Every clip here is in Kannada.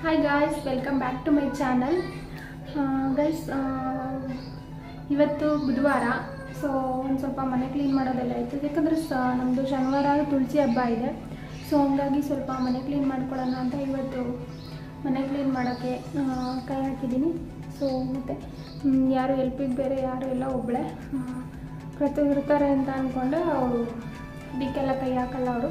hi guys welcome back to my channel guys ಇವತ್ತು ಬುಧವಾರ ಸೊ ಒಂದು ಸ್ವಲ್ಪ ಮನೆ ಕ್ಲೀನ್ ಮಾಡೋದೆಲ್ಲ ಆಯಿತು ಯಾಕಂದರೆ ಸ ನಮ್ಮದು ಶನಿವಾರ ತುಳಸಿ ಹಬ್ಬ ಇದೆ ಸೊ ಹಂಗಾಗಿ ಸ್ವಲ್ಪ ಮನೆ ಕ್ಲೀನ್ ಮಾಡ್ಕೊಳ್ಳೋಣ ಅಂತ ಇವತ್ತು ಮನೆ ಕ್ಲೀನ್ ಮಾಡೋಕ್ಕೆ ಆ, ಕೈ ಹಾಕಿದ್ದೀನಿ ಸೊ ಮತ್ತು ಯಾರು ಎಲ್ಪಿಗೆ ಬೇರೆ ಯಾರು ಎಲ್ಲ ಒಬ್ಬಳೆ ಪ್ರತಿ ಇರ್ತಾರೆ ಅಂತ ಅಂದ್ಕೊಂಡೆ ಅವರು ಅದಕ್ಕೆಲ್ಲ ಕೈ ಹಾಕಲ್ಲ ಅವರು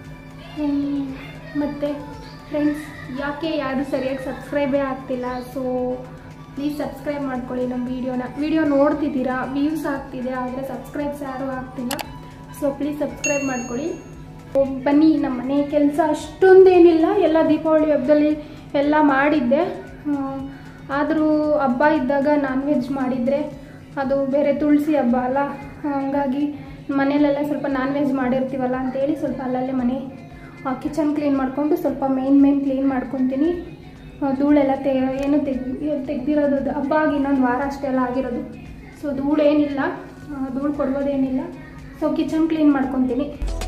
ಮತ್ತು ಫ್ರೆಂಡ್ಸ್ ಯಾಕೆ ಯಾರು ಸರಿಯಾಗಿ ಸಬ್ಸ್ಕ್ರೈಬೇ ಆಗ್ತಿಲ್ಲ ಸೊ ಪ್ಲೀಸ್ ಸಬ್ಸ್ಕ್ರೈಬ್ ಮಾಡ್ಕೊಳ್ಳಿ ನಮ್ಮ ವೀಡಿಯೋನ ವೀಡಿಯೋ ನೋಡ್ತಿದ್ದೀರಾ ವ್ಯೂಸ್ ಆಗ್ತಿದೆ ಆದರೆ ಸಬ್ಸ್ಕ್ರೈಬ್ಸ್ ಯಾರೂ ಆಗ್ತಿಲ್ಲ ಸೊ ಪ್ಲೀಸ್ ಸಬ್ಸ್ಕ್ರೈಬ್ ಮಾಡ್ಕೊಳ್ಳಿ ಓ, ಬನ್ನಿ ನಮ್ಮ ಮನೆ ಕೆಲಸ ಅಷ್ಟೊಂದೇನಿಲ್ಲ ಎಲ್ಲ ದೀಪಾವಳಿ ಹಬ್ಬದಲ್ಲಿ ಎಲ್ಲ ಮಾಡಿದ್ದೆ ಆದರೂ ಹಬ್ಬ ಇದ್ದಾಗ ನಾನ್ ವೆಜ್ ಮಾಡಿದರೆ ಅದು ಬೇರೆ ತುಳಸಿ ಹಬ್ಬ ಅಲ್ಲ ಹಂಗಾಗಿ ಮನೇಲೆಲ್ಲ ಸ್ವಲ್ಪ ನಾನ್ ವೆಜ್ ಮಾಡಿರ್ತೀವಲ್ಲ ಅಂತೇಳಿ ಸ್ವಲ್ಪ ಅಲ್ಲಲ್ಲೇ ಮನೆ ಕಿಚನ್ ಕ್ಲೀನ್ ಮಾಡಿಕೊಂಡು ಸ್ವಲ್ಪ ಮೇನ್ ಮೇನ್ ಕ್ಲೀನ್ ಮಾಡ್ಕೊತೀನಿ ಆ, ಧೂಳೆಲ್ಲ ತೆ ಏನು ತೆಗ್ ತೆಗ್ದಿರೋದು ಅದು ಹಬ್ಬ ಆಗಿ ಇನ್ನೊಂದು ವಾರ ಅಷ್ಟೇ ಎಲ್ಲ ಆಗಿರೋದು ಸೊ ಧೂಳು ಏನಿಲ್ಲ ಆ, ಧೂಳು ಕೊಡ್ಬೋದೇನಿಲ್ಲ ಸೊ ಕಿಚನ್ ಕ್ಲೀನ್ ಮಾಡ್ಕೊತೀನಿ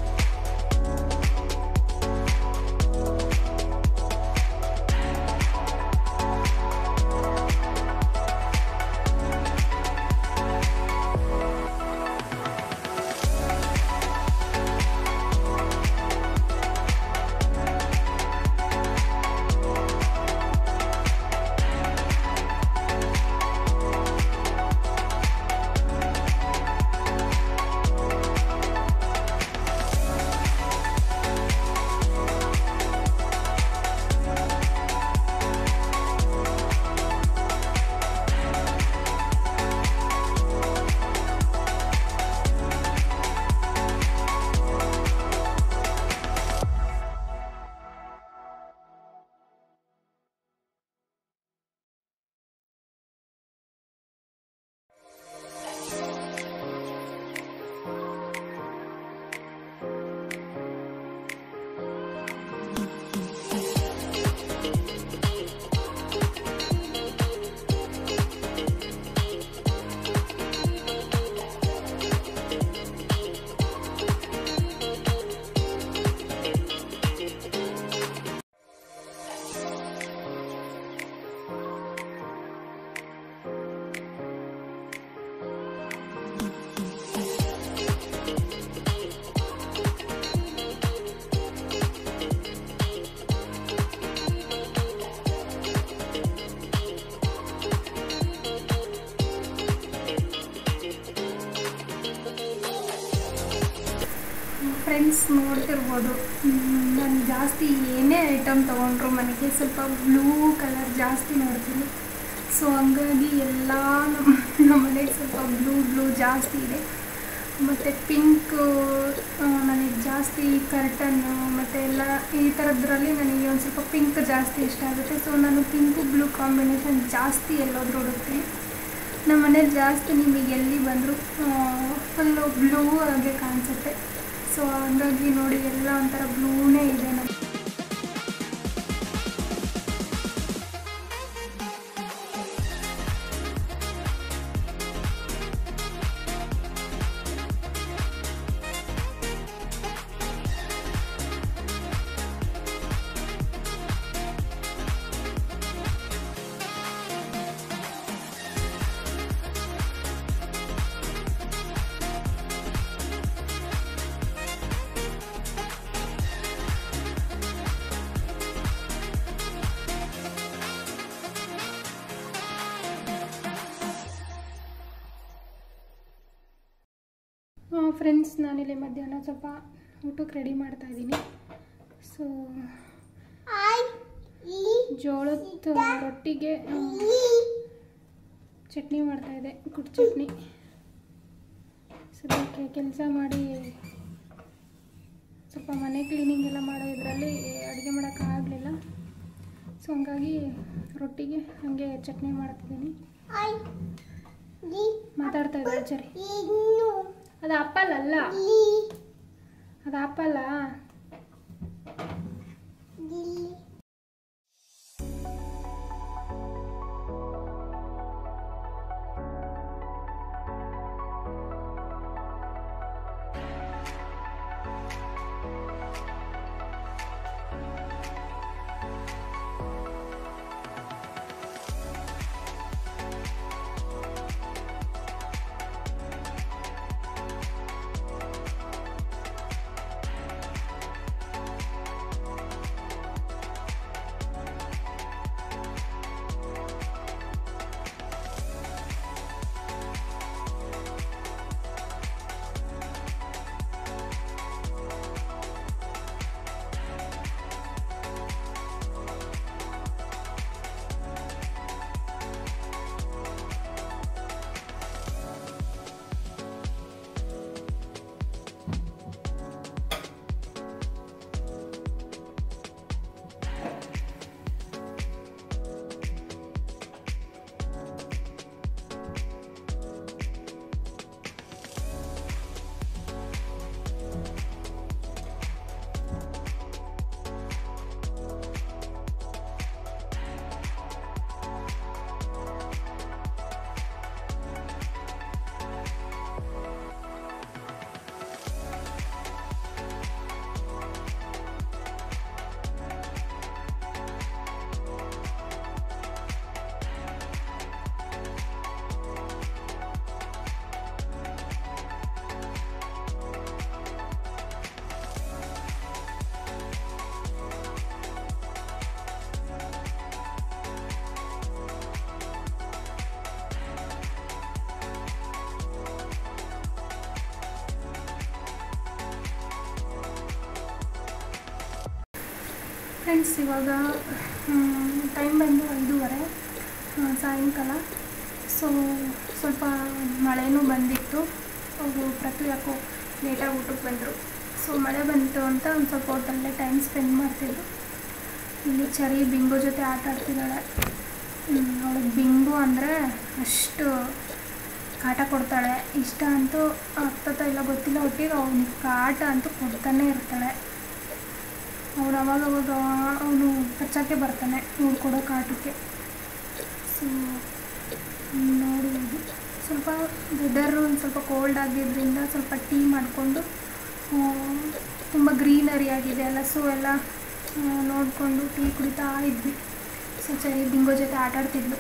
ಫ್ರೆಂಡ್ಸ್ ನೋಡ್ತಿರ್ಬೋದು ನಾನು ಜಾಸ್ತಿ ಏನೇ ಐಟಮ್ ತೊಗೊಂಡ್ರು ಮನೆಗೆ ಸ್ವಲ್ಪ ಬ್ಲೂ ಕಲರ್ ಜಾಸ್ತಿ ನೋಡ್ತೀನಿ ಸೊ ಹಂಗಾಗಿ ಎಲ್ಲ ನಮ್ಮ ನಮ್ಮ ಮನೆಗೆ ಸ್ವಲ್ಪ ಬ್ಲೂ ಬ್ಲೂ ಜಾಸ್ತಿ ಇದೆ ಮತ್ತು ಪಿಂಕು ನನಗೆ ಜಾಸ್ತಿ ಕರ್ಟನ್ನು ಮತ್ತು ಎಲ್ಲ ಈ ಥರದ್ರಲ್ಲಿ ನನಗೆ ಒಂದು ಸ್ವಲ್ಪ ಪಿಂಕ್ ಜಾಸ್ತಿ ಇಷ್ಟ ಆಗುತ್ತೆ ಸೊ ನಾನು ಪಿಂಕು ಬ್ಲೂ ಕಾಂಬಿನೇಷನ್ ಜಾಸ್ತಿ ಎಲ್ಲೋದ್ರೂ ಹುಡುಕ್ತೀನಿ ನಮ್ಮ ಮನೇಲಿ ಜಾಸ್ತಿ ನಿಮಗೆ ಎಲ್ಲಿ ಬಂದರೂ ಫುಲ್ಲು ಬ್ಲೂ ಆಗಿ ಕಾಣಿಸುತ್ತೆ ಸೊ ಹಂಗಾಗಿ ನೋಡಿ ಎಲ್ಲ ಒಂಥರ ಬ್ಲೂನೇ ಇದೆ ನಮ್ಮ ಫ್ರೆಂಡ್ಸ್ ನಾನಿಲ್ಲಿ ಮಧ್ಯಾಹ್ನ ಸ್ವಲ್ಪ ಊಟಕ್ಕೆ ರೆಡಿ ಮಾಡ್ತಾ ಇದ್ದೀನಿ ಸೊ ಜೋಳದ ರೊಟ್ಟಿಗೆ ಆ, ಚಟ್ನಿ ಮಾಡ್ತಾ ಇದೆ ಕುಟ್ ಚಟ್ನಿ ಸದ್ಯಕ್ಕೆ ಕೆಲಸ ಮಾಡಿ ಸ್ವಲ್ಪ ಮನೆ ಕ್ಲೀನಿಂಗ್ ಎಲ್ಲ ಮಾಡೋ ಇದರಲ್ಲಿ ಅಡುಗೆ ಮಾಡೋಕ್ಕಾಗಲಿಲ್ಲ ಸೊ ಹಂಗಾಗಿ ರೊಟ್ಟಿಗೆ ಹಾಗೆ ಚಟ್ನಿ ಮಾಡ್ತಿದ್ದೀನಿ ಮಾತಾಡ್ತಾ ಇದ್ದಾಳೆ ಸರಿ ಅದು ಆಪಲ್ ಅಲ್ಲ ಅದು ಆಪಲ್ಲ ಫ್ರೆಂಡ್ಸ್ ಇವಾಗ ಟೈಮ್ ಬಂದು ಐದೂವರೆ ಆ, ಸಾಯಂಕಾಲ ಸೊ ಸ್ವಲ್ಪ ಮಳೆನೂ ಬಂದಿತ್ತು ಅವರು ಪ್ರತಿ ಯಾಕೋ ಲೇಟಾಗಿ ಊಟಕ್ಕೆ ಬಂದರು ಸೊ ಮಳೆ ಬಂತು ಅಂತ ಒಂದು ಸ್ವಲ್ಪ ಹೊತ್ತಲ್ಲೇ ಟೈಮ್ ಸ್ಪೆಂಡ್ ಮಾಡ್ತಿದ್ರು ಇಲ್ಲಿ ಚರಿ ಬಿಂಗು ಜೊತೆ ಆಟ ಆಡ್ತಿದ್ದಾಳೆ ಅವಳಿಗೆ ಬಿಂಗು ಅಂದರೆ ಅಷ್ಟು ಕಾಟ ಕೊಡ್ತಾಳೆ ಇಷ್ಟ ಅಂತೂ ಆಗ್ತದ ಇಲ್ಲ ಗೊತ್ತಿಲ್ಲ ಒಟ್ಟಿಗೆ ಅವನಿಗೆ ಕಾಟ ಅಂತೂ ಕೊಡ್ತಾನೆ ಇರ್ತಾಳೆ ಅವನು ಅವಾಗ ಅವಾಗ ಅವನು ಕಚ್ಚಕ್ಕೆ ಬರ್ತಾನೆ ಇವ್ನು ಕೊಡೋ ಕಾಟಕ್ಕೆ ಸೊ ನೋಡ್ಬೋದು ಸ್ವಲ್ಪ ವೆದರ್ ಒಂದು ಸ್ವಲ್ಪ ಕೋಲ್ಡ್ ಆಗಿದ್ದರಿಂದ ಸ್ವಲ್ಪ ಟೀ ಮಾಡಿಕೊಂಡು ತುಂಬ ಗ್ರೀನರಿ ಆಗಿದೆ ಅಲ್ಲ ಸೊ ಎಲ್ಲ ನೋಡಿಕೊಂಡು ಟೀ ಕುಡಿತಾ ಇದ್ವಿ ಸೊ ಸರಿ ಬಿಂಗೋ ಜೊತೆ ಆಟ ಆಡ್ತಿದ್ಲು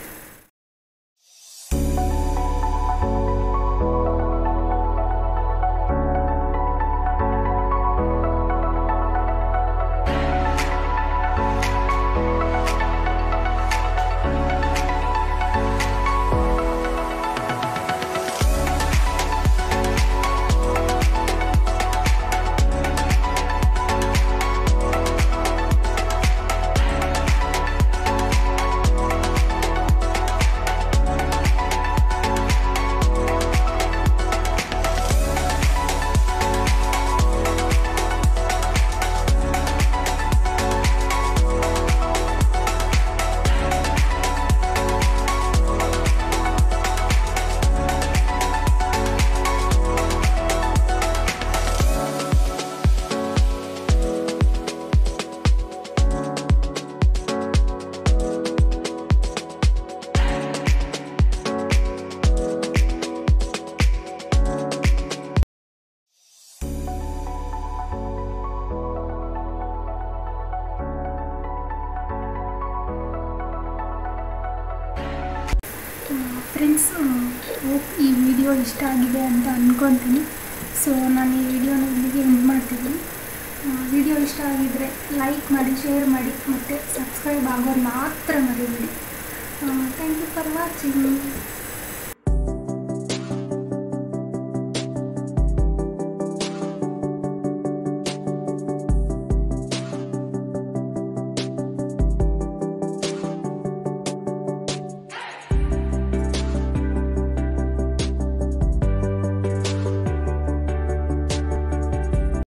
ಫ್ರೆಂಡ್ಸ್ ಹೋಪ್ ಈ ವಿಡಿಯೋ ಇಷ್ಟ ಆಗಿದೆ ಅಂತ ಅಂದ್ಕೊತೀನಿ ಸೊ ನಾನು ಈ ವಿಡಿಯೋನ ಇಲ್ಲಿಗೆ ಎಂಡ್ ಮಾಡ್ತಿದ್ದೀನಿ ವಿಡಿಯೋ ಇಷ್ಟ ಆಗಿದ್ದರೆ ಲೈಕ್ ಮಾಡಿ ಶೇರ್ ಮಾಡಿ ಮತ್ತು ಸಬ್ಸ್ಕ್ರೈಬ್ ಆಗೋರು ಮಾತ್ರ ಮರಿಬೇಡಿ ಥ್ಯಾಂಕ್ ಯು ಫಾರ್ ವಾಚಿಂಗ್